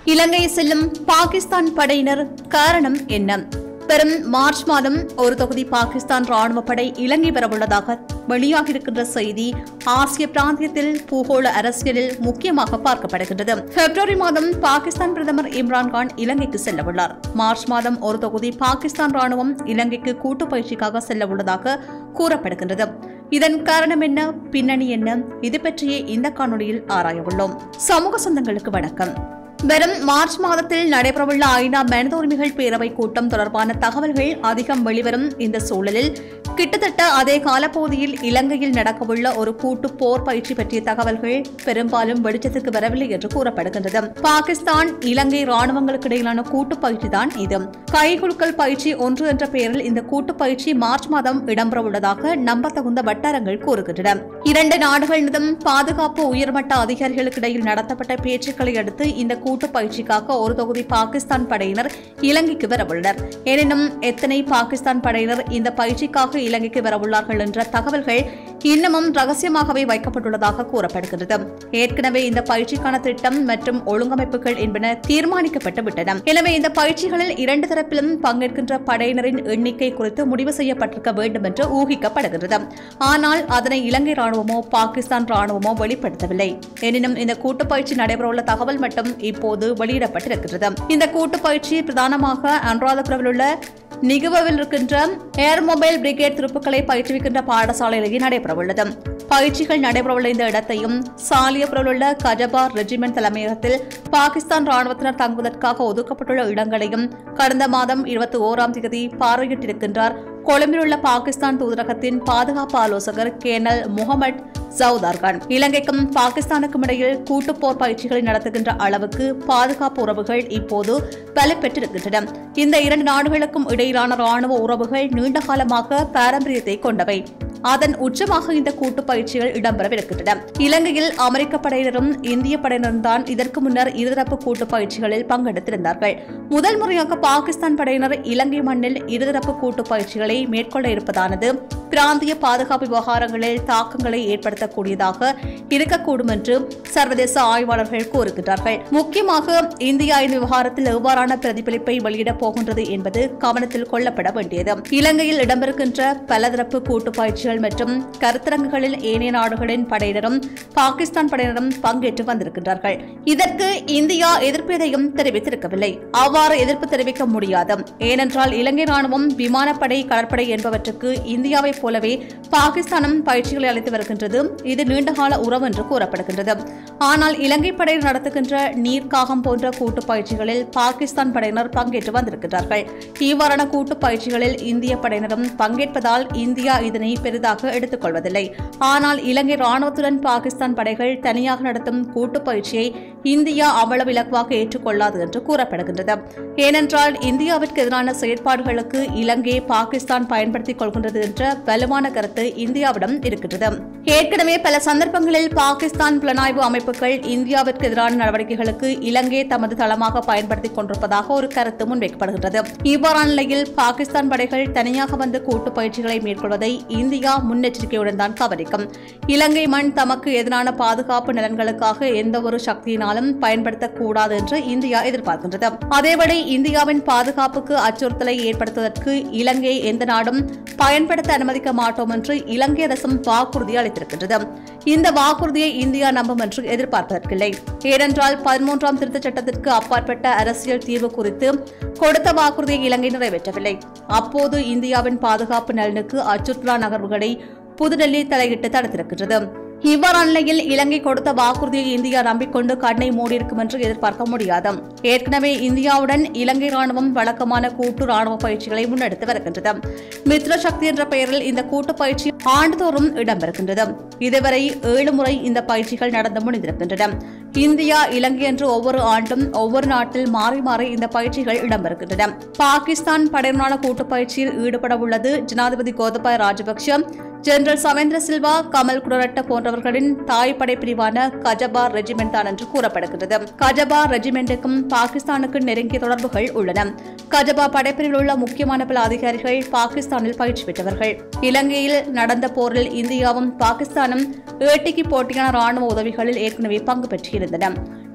இலங்கை செல்லும் பாகிஸ்தான் படையினர் காரணம் என்ன வரும் மார்ச் மாதம் ஒரு தொகுதி பாகிஸ்தான் ராணுவ படை இலங்கை வரவுள்ளதாக வெளியாகியிருக்கின்ற செய்தி ஆசிய பிராந்தியத்தில் பூகோள அரசியலில் முக்கியமாக பார்க்கப்படுகின்றது பிப்ரவரி மாதம் பாகிஸ்தான் பிரதமர் இம்ரான்கான் இலங்கைக்கு செல்லவுள்ளார் மார்ச் மாதம் ஒரு தொகுதி பாகிஸ்தான் ராணுவம் இலங்கைக்கு கூட்டு பயிற்சிக்காக செல்ல உள்ளதாக கூறப்படுகின்றது இதன் காரணம் என்ன பின்னணி என்ன இது பற்றியே இந்த காணொளியில் ஆராய உள்ளோம் சமூக சொந்தங்களுக்கு வணக்கம் வரும் மார்ச் மாதத்தில் நடைபெறவுள்ள ஐநா மனித உரிமைகள் பேரவை கூட்டம் தொடர்பான தகவல்கள் அதிகம் வெளிவரும் இந்த சூழலில் கிட்டத்தட்ட அதே காலப்பகுதியில் இலங்கையில் நடக்கவுள்ள ஒரு கூட்டு போர் பயிற்சி பற்றிய தகவல்கள் பெரும்பாலும் வெளிச்சத்துக்கு வரவில்லை என்று கூறப்படுகின்றது பாகிஸ்தான் இலங்கை ராணுவங்களுக்கு இடையிலான கூட்டு பயிற்சி தான் இது கைகுலுக்கல் பயிற்சி ஒன்று என்ற பெயரில் இந்த கூட்டு பயிற்சி மார்ச் மாதம் இடம்பெறவுள்ளதாக நம்பத்தகுந்த வட்டாரங்கள் கூறுகின்றன இரண்டு நாடுகளினதும் பாதுகாப்பு உயர்மட்ட அதிகாரிகளுக்கு இடையில் நடத்தப்பட்ட பேச்சுக்களை அடுத்து இந்த கூட்டு பயிற்சிக்காக ஒரு தொகுதி பாகிஸ்தான் படையினர் இலங்கைக்கு வரவுள்ளனர் எனினும் எத்தனை பாகிஸ்தான் படையினர் இந்த பயிற்சிக்காக இலங்கைக்கு வரவுள்ளார்கள் என்ற தகவல்கள் இன்னமும் ரகசியமாகவே வைக்கப்பட்டுள்ளதாக கூறப்படுகிறது ஏற்கனவே இந்த பயிற்சிக்கான திட்டம் மற்றும் ஒழுங்கமைப்புகள் என்பன தீர்மானிக்கப்பட்டு விட்டன எனவே இந்த பயிற்சிகளில் இரண்டு தரப்பிலும் பங்கேற்கின்ற படையினரின் எண்ணிக்கை குறித்து முடிவு செய்யப்பட்டிருக்க வேண்டும் என்று ஊகிக்கப்படுகிறது ஆனால் அதனை இலங்கை ராணுவமோ பாகிஸ்தான் ராணுவமோ வெளிப்படுத்தவில்லை எனினும் இந்த கூட்டு பயிற்சி நடைபெறவுள்ள தகவல் மட்டும் இப்போது வெளியிடப்பட்டிருக்கிறது இந்த கூட்டு பயிற்சி பிரதானமாக அனுராதபுரவில் உள்ள நிகுவவில் இருக்கின்ற ஏர் மொபைல் பிரிகேட் துருப்புக்களை பயிற்றுவிக்கின்ற பாடசாலையிலேயே நடைபெறவுள்ளது பயிற்சிகள் நடைபெறவுள்ள இந்த இடத்தையும் சாலியபுரில் உள்ள கஜபார் ரெஜிமெண்ட் தலைமையகத்தில் பாகிஸ்தான் ராணுவத்தினர் தங்குவதற்காக ஒதுக்கப்பட்டுள்ள இடங்களையும் கடந்த மாதம் இருபத்தி ஓராம் தேதி பார்வையிட்டிருக்கின்றார் கொழும்பில் உள்ள பாகிஸ்தான் தூதரகத்தின் பாதுகாப்பு ஆலோசகர் கேனல் முகமது ஜவுதார்கான் இலங்கைக்கும் பாகிஸ்தானுக்கும் இடையில் கூட்டுப் போர் பயிற்சிகளை நடத்துகின்ற அளவுக்கு பாதுகாப்பு உறவுகள் இப்போது வலுப்பெற்றிருக்கின்றன இந்த இரண்டு நாடுகளுக்கும் இடையிலான ராணுவ உறவுகள் நீண்ட காலமாக பாரம்பரியத்தை கொண்டவை அதன் உச்சமாக இந்த கூட்டு பயிற்சிகள் இடம்பெறவிருக்கின்றன இலங்கையில் அமெரிக்க படையினரும் இந்திய படையினரும் தான் இதற்கு முன்னர் இருதரப்பு கூட்டு பயிற்சிகளில் பங்கெடுத்திருந்தார்கள் முதல் முறையாக பாகிஸ்தான் படையினர் இலங்கை மண்ணில் இருதரப்பு கூட்டு பயிற்சிகளை மேற்கொள்ள இருப்பதானது பிராந்திய பாதுகாப்பு விவகாரங்களில் தாக்கங்களை ஏற்படுத்தக்கூடியதாக இருக்கக்கூடும் என்று சர்வதேச ஆய்வாளர்கள் கூறுகின்றார்கள் முக்கியமாக இந்தியா இந்த விவகாரத்தில் எவ்வாறான பிரதிபலிப்பை வெளியிடப் போகின்றது என்பது கவனத்தில் கொள்ளப்பட வேண்டியது இலங்கையில் இடம்பெறுகின்ற பலதரப்பு கூட்டு பயிற்சிகள் மற்றும் கருத்தரங்குகளில் ஏனைய நாடுகளின் படையினரும் பாகிஸ்தான் படையினரும் பங்கேற்று வந்திருக்கின்றார்கள் இதற்கு இந்தியா எதிர்ப்பு எதையும் தெரிவித்திருக்கவில்லை அவ்வாறு எதிர்ப்பு தெரிவிக்க முடியாது ஏனென்றால் இலங்கை ராணுவம் விமானப்படை கடற்படை என்பவற்றுக்கு இந்தியாவைப் போலவே பாகிஸ்தானும் பயிற்சிகளை அளித்து வருகின்றது இது நீண்டகால உறவு என்று கூறப்படுகின்றது ஆனால் இலங்கை படையினர் நடத்துகின்ற நீர்க்காகம் போன்ற கூட்டு பயிற்சிகளில் பாகிஸ்தான் படையினர் பங்கேற்று வந்திருக்கிறார்கள் இவ்வாறான கூட்டு பயிற்சிகளில் இந்திய படையினரும் பங்கேற்பதால் இந்தியா இதனை பெரிதாக எடுத்துக்கொள்வதில்லை ஆனால் இலங்கை ராணுவத்துடன் பாகிஸ்தான் படைகள் தனியாக நடத்தும் கூட்டு பயிற்சியை இந்தியா அவ்வளவு இலக்குவாக ஏற்றுக்கொள்ளாது என்று கூறப்படுகின்றது ஏனென்றால் இந்தியாவிற்கு எதிரான செயற்பாடுகளுக்கு இலங்கையை பாகிஸ்தான் பயன்படுத்திக் கொள்கின்றது என்ற வலுவான கருத்து இந்தியாவிடம் இருக்கின்றது ஏற்கனவே பல சந்தர்ப்பங்களில் பாகிஸ்தான் புலனாய்வு அமைப்புகள் இந்தியாவிற்கு எதிரான நடவடிக்கைகளுக்கு இலங்கையை தமது தளமாக பயன்படுத்திக் கொண்டிருப்பதாக ஒரு கருத்து முன்வைக்கப்படுகின்றது இவ்வாறான நிலையில் பாகிஸ்தான் படைகள் தனியாக வந்து கூட்டு பயிற்சிகளை மேற்கொள்வதை இந்தியா முன்னெச்சரிக்கையுடன் தான் கவனிக்கும் இலங்கை மண் தமக்கு எதிரான பாதுகாப்பு நலன்களுக்காக எந்த ஒரு சக்தியினாலும் பயன்படுத்தக்கூடாது என்று இந்தியா எதிர்பார்க்கின்றது அதேவேளை இந்தியாவின் பாதுகாப்புக்கு அச்சுறுத்தலை ஏற்படுத்துவதற்கு இலங்கையை எந்த நாடும் பயன்படுத்த அனுமதிக்க மாட்டோம் என்று இலங்கை அரசும் வாக்குறுதி அளித்திருக்கின்றது இந்த வாக்குறுதியை இந்தியா நம்பும் என்று எதிர்பார்ப்பதற்கில்லை ஏனென்றால் பதிமூன்றாம் திருத்தச் சட்டத்திற்கு அப்பாற்பட்ட அரசியல் தீர்வு குறித்து கொடுத்த வாக்குறுதியை இலங்கை நிறைவேற்றவில்லை அப்போது இந்தியாவின் பாதுகாப்பு நலனுக்கு அச்சுறுத்தலா நகர்வுகளை புதுடெல்லி தலையிட்டு தடுத்திருக்கின்றது இவ்வாறான நிலையில் இலங்கை கொடுத்த வாக்குறுதியை இந்தியா நம்பிக்கொண்டு கண்ணை மூடியிருக்கும் என்று எதிர்பார்க்க முடியாது ஏற்கனவே இந்தியாவுடன் இலங்கை ராணுவம் வழக்கமான கூட்டு ராணுவ பயிற்சிகளை முன்னெடுத்து வருகின்றது மித்ர சக்தி என்ற பெயரில் இந்த கூட்டு பயிற்சி ஆண்டுதோறும் இடம்பெறுகின்றது இதுவரை ஏழு முறை இந்த பயிற்சிகள் நடந்து முடிந்திருக்கின்றன இந்தியா இலங்கை என்று ஒவ்வொரு ஆண்டும் ஒவ்வொரு நாட்டில் மாறி மாறி இந்த பயிற்சிகள் இடம்பெறுகின்றன பாகிஸ்தான் படையினரான கூட்டு பயிற்சியில் ஈடுபட உள்ளது ஜனாதிபதி கோதபாய ராஜபக்ஷ ஜெனரல் சவேந்திர சில்வா கமல் குரரட்ட போன்றவர்களின் தாய்ப்படை பிரிவான கஜபார் ரெஜிமெண்ட் தான் என்று கூறப்படுகிறது கஜபார் ரெஜிமெண்ட்டுக்கும் பாகிஸ்தானுக்கு நெருங்கிய தொடர்புகள் உள்ளன கஜபா படைப்பிரிவில் உள்ள முக்கியமான பல அதிகாரிகள் பாகிஸ்தானில் பயிற்சி பெற்றவர்கள் இலங்கையில் நடந்த போரில் இந்தியாவும் பாகிஸ்தானும் ஏட்டிக்கு போட்டியான ராணுவ உதவிகளில் ஏற்கனவே பங்கு பெற்றிருந்தன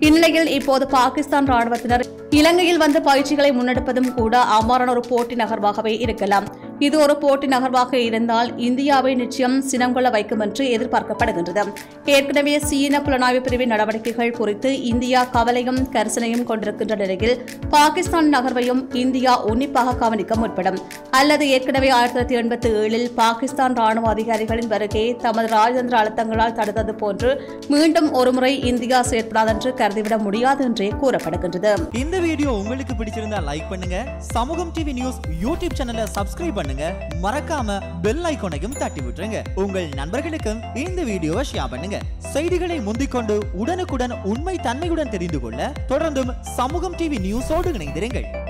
இந்நிலையில் இப்போது பாகிஸ்தான் ராணுவத்தினர் இலங்கையில் வந்து பயிற்சிகளை முன்னெடுப்பதும் கூட அவ்வாறான ஒரு போட்டி நகர்வாகவே இருக்கலாம் இது ஒரு போட்டி நகர்வாக இருந்தால் இந்தியாவை நிச்சயம் சினம் கொள்ள வைக்கும் என்று எதிர்பார்க்கப்படுகின்றது ஏற்கனவே சீன புலனாய்வு பிரிவின் நடவடிக்கைகள் குறித்து இந்தியா கவலையும் கரிசனையும் கொண்டிருக்கின்ற நிலையில் பாகிஸ்தான் நகர்வையும் இந்தியா உன்னிப்பாக கவனிக்க முற்படும் அல்லது ஏற்கனவே ஆயிரத்தி தொள்ளாயிரத்தி எண்பத்தி ஏழில் பாகிஸ்தான் ராணுவ அதிகாரிகளின் வருகை தமது ராஜதந்திர அழுத்தங்களால் தடுத்தது போன்று மீண்டும் ஒருமுறை இந்தியா செயற்படாது என்று கருதிவிட முடியாது என்றே கூறப்படுகின்றது இந்த வீடியோ உங்களுக்கு பிடிச்சிருந்தா லைக் பண்ணுங்க சமூகம் டிவி நியூஸ் யூடியூப் சேனலை சப்ஸ்கிரைப் பண்ணுங்க மறக்காம பெல் ஐகானையும் தட்டி விட்டுருங்க உங்கள் நண்பர்களுக்கும் இந்த வீடியோவை ஷேர் பண்ணுங்க செய்திகளை முந்திக்கொண்டு உடனுக்குடன் உண்மை தன்மையுடன் தெரிந்து கொள்ள தொடர்ந்தும் சமூகம் டிவி நியூஸோடு இணைந்திருங்கள்